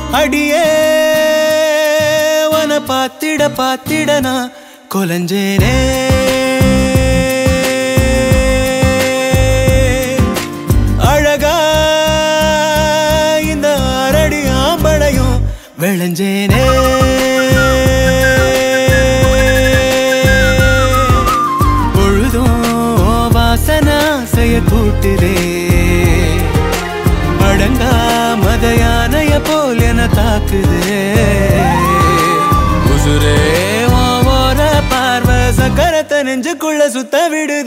அடியே உன பாத்திட பாத்திட நான் கொலஞ்சேனே அழகா இந்த அரடி ஆம்பளையும் விளைஞ்சேனே பொழுதும் வாசனா செய்ய கூட்டுதே அடங்கா மத யானைய போல் என தாக்குதே உசுரே உன் ஓர பார்வை சக்கரத்தை நெஞ்சுக்குள்ள சுத்த விடுதே